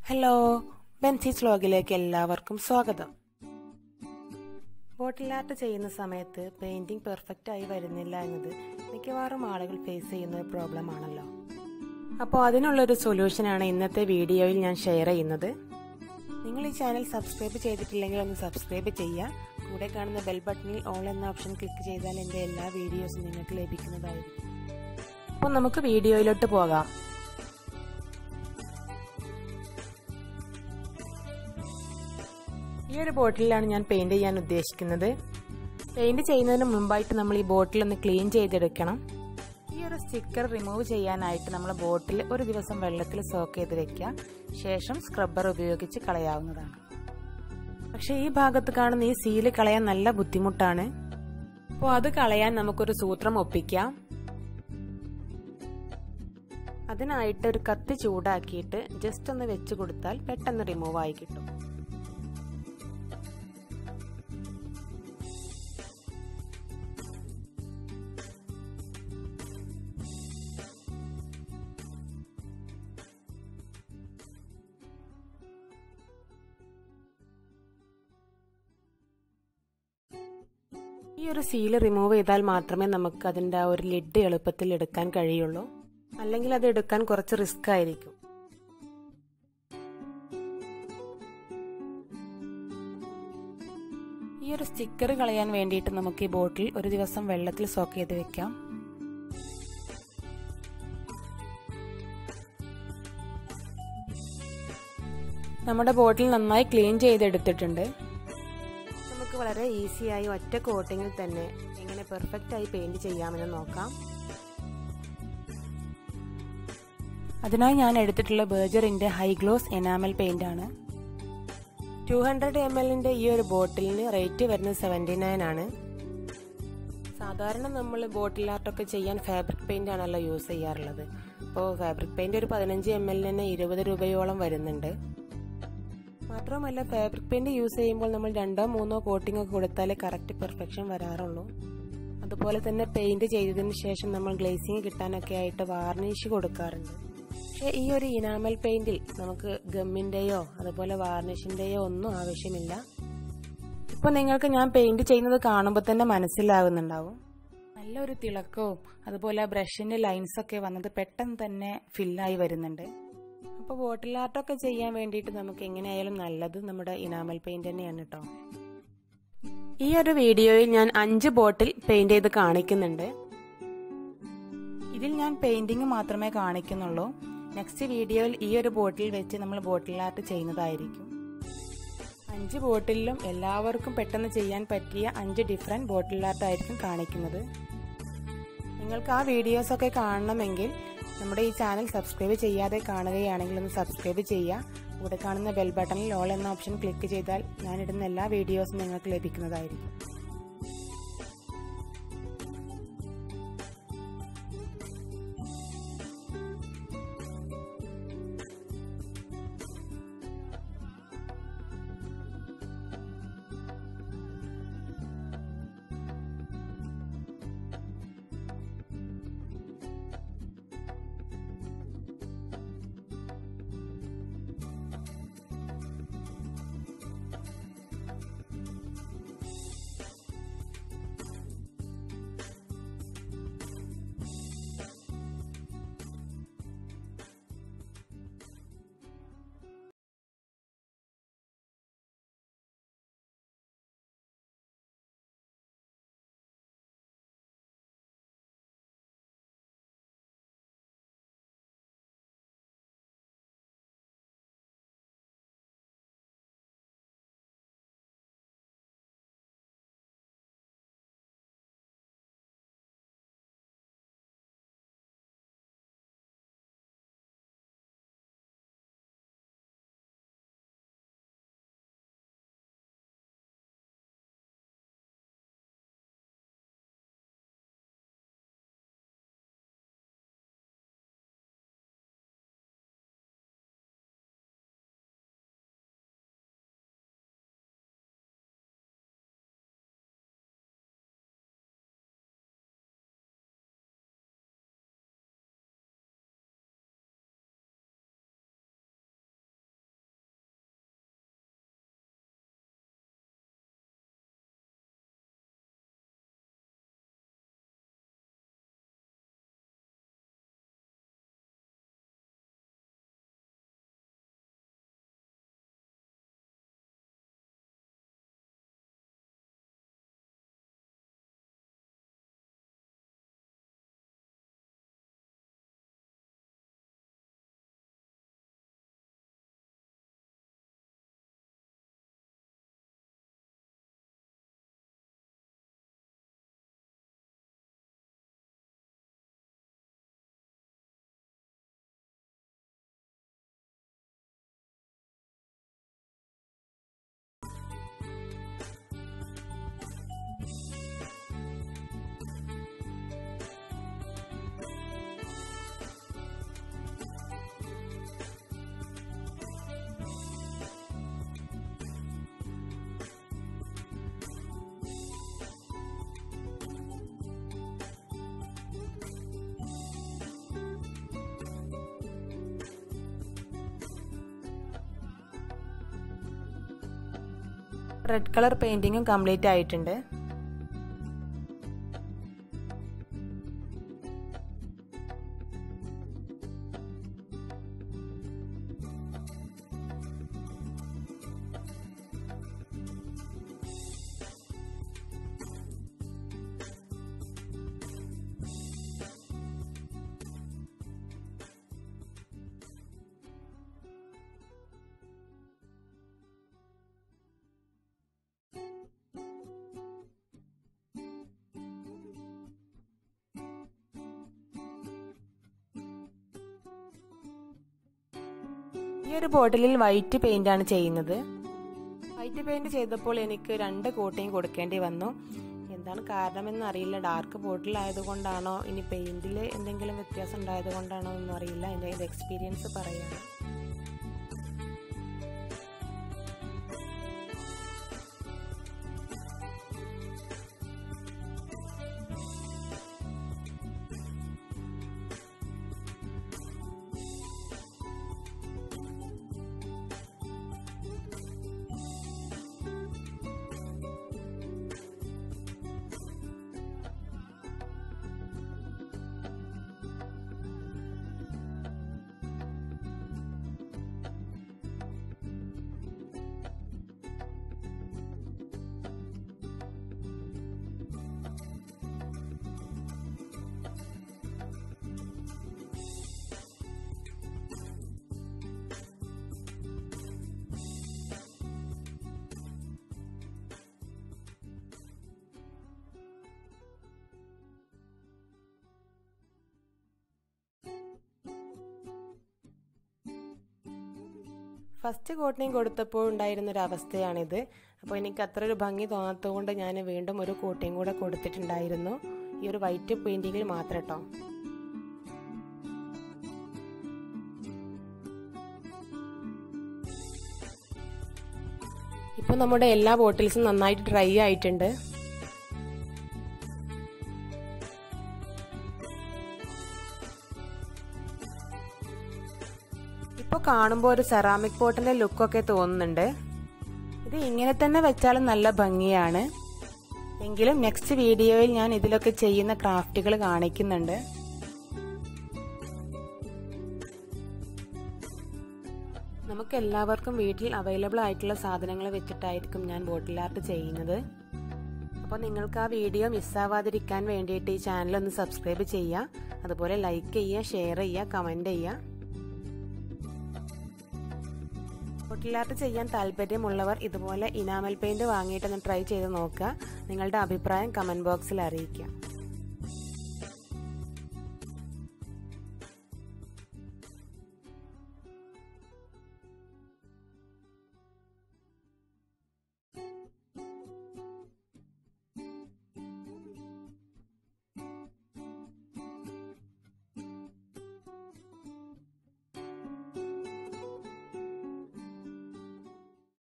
hello ബെൻസീസ് വ്ലോഗിലേക്ക് എല്ലാവർക്കും സ്വാഗതം bottle art ചെയ്യുന്ന സമയത്ത് പെയിന്റിംഗ് പെർഫെക്റ്റ് ആയി വരുന്നില്ല എന്നത് മിക്കവാറും ആളുകൾ ഫേസ് ചെയ്യുന്ന ഒരു പ്രോബ്ലം ആണല്ലോ അപ്പോൾ അതിനുള്ളൊരു സൊല്യൂഷനാണ് ഇന്നത്തെ വീഡിയോയിൽ ഞാൻ ഷെയർ ചെയ്യുന്നത് നിങ്ങൾ ഈ ചാനൽ സബ്സ്ക്രൈബ് ചെയ്തിട്ടില്ലെങ്കിൽ ഒന്ന് സബ്സ്ക്രൈബ് ചെയ്യുക കൂടെ കാണുന്ന ബെൽ ബട്ടണിൽ ഓൾ എന്ന ഓപ്ഷൻ ക്ലിക്ക് ചെയ്താൽ എൻ്റെ എല്ലാ വീഡിയോസും നിങ്ങൾക്ക് ലഭിക്കുന്നതായിരിക്കും അപ്പോൾ നമുക്ക് വീഡിയോയിലോട്ട് പോകാം ഈ ഒരു ബോട്ടിലാണ് ഞാൻ പെയിന്റ് ചെയ്യാൻ ഉദ്ദേശിക്കുന്നത് പെയിന്റ് ചെയ്യുന്നതിന് മുമ്പായിട്ട് നമ്മൾ ഈ ബോട്ടിൽ ഒന്ന് ക്ലീൻ ചെയ്തെടുക്കണം ഈ ഒരു സ്റ്റിക്കർ റിമൂവ് ചെയ്യാനായിട്ട് നമ്മൾ ബോട്ടിൽ ഒരു ദിവസം വെള്ളത്തിൽ സോക്ക് ചെയ്ത് വെക്കുക ശേഷം സ്ക്രബ്ബർ ഉപയോഗിച്ച് കളയാവുന്നതാണ് പക്ഷെ ഈ ഭാഗത്ത് കാണുന്ന ഈ സീല് കളയാൻ നല്ല ബുദ്ധിമുട്ടാണ് അപ്പോൾ അത് കളയാൻ നമുക്കൊരു സൂത്രം ഒപ്പിക്കാം അതിനായിട്ട് ഒരു കത്തി ചൂടാക്കിയിട്ട് ജസ്റ്റ് ഒന്ന് വെച്ച് കൊടുത്താൽ പെട്ടെന്ന് റിമൂവ് ആയി കിട്ടും ഈ ഒരു സീല് റിമൂവ് ചെയ്താൽ മാത്രമേ നമുക്ക് അതിൻ്റെ ആ ഒരു ലിഡ് എളുപ്പത്തിൽ എടുക്കാൻ കഴിയുള്ളൂ അല്ലെങ്കിൽ അത് എടുക്കാൻ കുറച്ച് റിസ്ക് ആയിരിക്കും ഈ ഒരു സ്റ്റിക്കർ കളയാൻ വേണ്ടിയിട്ട് നമുക്ക് ഈ ബോട്ടിൽ ഒരു ദിവസം വെള്ളത്തിൽ സോക്ക് ചെയ്ത് വെക്കാം നമ്മുടെ ബോട്ടിൽ നന്നായി ക്ലീൻ ചെയ്തെടുത്തിട്ടുണ്ട് നമുക്ക് വളരെ ഈസിയായി ഒറ്റ കോട്ടിങ്ങിൽ തന്നെ എങ്ങനെ പെർഫെക്റ്റ് ആയി പെയിന്റ് ചെയ്യാമെന്ന് നോക്കാം അതിനായി ഞാൻ എടുത്തിട്ടുള്ള ബേജറിന്റെ ഹൈ ഗ്ലോസ് എനാമൽ പെയിന്റ് ആണ് ടു ഹൺഡ്രഡ് എം എല്ലിന്റെ ഈ ഒരു ബോട്ടിലിന് റേറ്റ് വരുന്നത് സെവൻറ്റി നയൻ ആണ് സാധാരണ നമ്മൾ ബോട്ടിൽ ആർട്ടൊക്കെ ചെയ്യാൻ ഫാബ്രിക് പെയിന്റ് ആണല്ലോ യൂസ് ചെയ്യാറുള്ളത് അപ്പോൾ ഫാബ്രിക് പെയിന്റ് ഒരു പതിനഞ്ച് എം എല്ലിന് തന്നെ ഇരുപത് രൂപയോളം വരുന്നുണ്ട് മാത്രമല്ല ഫാബ്രിക് പെയിന്റ് യൂസ് ചെയ്യുമ്പോൾ നമ്മൾ രണ്ടോ മൂന്നോ കോട്ടിംഗ് ഒക്കെ കൊടുത്താലേ കറക്റ്റ് പെർഫെക്ഷൻ വരാറുള്ളൂ അതുപോലെ തന്നെ പെയിന്റ് ചെയ്തതിന് ശേഷം നമ്മൾ ഗ്ലേസിങ് കിട്ടാനൊക്കെ ആയിട്ട് വാർണിഷ് കൊടുക്കാറുണ്ട് പക്ഷേ ഈ ഒരു ഇനാമൽ പെയിന്റിൽ നമുക്ക് ഗമ്മിന്റെയോ അതുപോലെ വാർണിഷിന്റെയോ ഒന്നും ആവശ്യമില്ല ഇപ്പോൾ നിങ്ങൾക്ക് ഞാൻ പെയിന്റ് ചെയ്യുന്നത് കാണുമ്പോൾ തന്നെ മനസ്സിലാകുന്നുണ്ടാവും നല്ലൊരു തിളക്കവും അതുപോലെ ബ്രഷിന്റെ ലൈൻസ് ഒക്കെ വന്നത് പെട്ടെന്ന് തന്നെ ഫില്ലായി വരുന്നുണ്ട് അപ്പോൾ ബോട്ടിൽ ആർട്ടൊക്കെ ചെയ്യാൻ വേണ്ടിയിട്ട് നമുക്ക് എങ്ങനെയായാലും നല്ലത് നമ്മുടെ ഇനാമൽ പെയിന്റ് തന്നെയാണ് കേട്ടോ ഈ ഒരു വീഡിയോയിൽ ഞാൻ അഞ്ച് ബോട്ടിൽ പെയിന്റ് ചെയ്ത് കാണിക്കുന്നുണ്ട് ഇതിൽ ഞാൻ പെയിന്റിങ് മാത്രമേ കാണിക്കുന്നുള്ളൂ നെക്സ്റ്റ് വീഡിയോയിൽ ഈ ഒരു ബോട്ടിൽ വെച്ച് നമ്മൾ ബോട്ടിൽ ആർട്ട് ചെയ്യുന്നതായിരിക്കും അഞ്ച് ബോട്ടിലും എല്ലാവർക്കും പെട്ടെന്ന് ചെയ്യാൻ പറ്റിയ അഞ്ച് ഡിഫറെൻറ്റ് ബോട്ടിൽ ആർട്ട് ആയിരിക്കും കാണിക്കുന്നത് നിങ്ങൾക്ക് ആ വീഡിയോസൊക്കെ കാണണമെങ്കിൽ നമ്മുടെ ഈ ചാനൽ സബ്സ്ക്രൈബ് ചെയ്യാതെ കാണുകയാണെങ്കിൽ ഒന്ന് സബ്സ്ക്രൈബ് ചെയ്യുക ഇവിടെ കാണുന്ന ബെൽ ബട്ടണിൽ ഓൾ എന്ന ഓപ്ഷൻ ക്ലിക്ക് ചെയ്താൽ ഞാനിടുന്ന എല്ലാ വീഡിയോസും നിങ്ങൾക്ക് ലഭിക്കുന്നതായിരിക്കും റെഡ് കളർ പെയിൻറ്റിങ്ങും കംപ്ലീറ്റ് ആയിട്ടുണ്ട് ഈ ഒരു ബോട്ടിലിൽ വൈറ്റ് പെയിന്റ് ആണ് ചെയ്യുന്നത് വൈറ്റ് പെയിന്റ് ചെയ്തപ്പോൾ എനിക്ക് രണ്ട് കോട്ടിങ് കൊടുക്കേണ്ടി വന്നു എന്താണ് കാരണമെന്ന് അറിയില്ല ഡാർക്ക് ബോട്ടിൽ ആയതുകൊണ്ടാണോ ഇനി പെയിന്റിൽ എന്തെങ്കിലും വ്യത്യാസം ഉണ്ടായത് കൊണ്ടാണോ എന്നും അറിയില്ല എൻ്റെ ഇത് എക്സ്പീരിയൻസ് പറയുകയാണ് ഫസ്റ്റ് കോട്ടിങ് കൊടുത്തപ്പോൾ ഉണ്ടായിരുന്ന ഒരു അവസ്ഥയാണിത് അപ്പോൾ എനിക്ക് അത്ര ഒരു ഭംഗി തോന്നാത്തതുകൊണ്ട് ഞാൻ വീണ്ടും ഒരു കോട്ടിങ് കൂടെ കൊടുത്തിട്ടുണ്ടായിരുന്നു ഈ ഒരു വൈറ്റ് പെയിൻറ്റിങ്ങിൽ മാത്രം കേട്ടോ ഇപ്പോൾ നമ്മുടെ എല്ലാ ബോട്ടിൽസും നന്നായിട്ട് ഡ്രൈ ആയിട്ടുണ്ട് ഇപ്പോൾ കാണുമ്പോൾ ഒരു സെറാമിക് പോട്ടിന്റെ ലുക്കൊക്കെ തോന്നുന്നുണ്ട് ഇത് ഇങ്ങനെ തന്നെ വെച്ചാലും നല്ല ഭംഗിയാണ് എങ്കിലും നെക്സ്റ്റ് വീഡിയോയിൽ ഞാൻ ഇതിലൊക്കെ ചെയ്യുന്ന ക്രാഫ്റ്റുകൾ കാണിക്കുന്നുണ്ട് നമുക്ക് എല്ലാവർക്കും വീട്ടിൽ അവൈലബിൾ ആയിട്ടുള്ള സാധനങ്ങൾ വെച്ചിട്ടായിരിക്കും ഞാൻ ബോട്ടിൽ ആർട്ട് ചെയ്യുന്നത് അപ്പോൾ നിങ്ങൾക്ക് ആ വീഡിയോ മിസ്സാവാതിരിക്കാൻ വേണ്ടിയിട്ട് ഈ ചാനൽ ഒന്ന് സബ്സ്ക്രൈബ് ചെയ്യുക അതുപോലെ ലൈക്ക് ചെയ്യുക ഷെയർ ചെയ്യുക കമൻറ്റ് ചെയ്യുക ബോട്ടിൽ ആർട്ട് ചെയ്യാൻ താല്പര്യമുള്ളവർ ഇതുപോലെ ഇനാമൽ പെയിന്റ് വാങ്ങിയിട്ടൊന്ന് ട്രൈ ചെയ്ത് നോക്കുക നിങ്ങളുടെ അഭിപ്രായം കമൻറ്റ് ബോക്സിൽ അറിയിക്കുക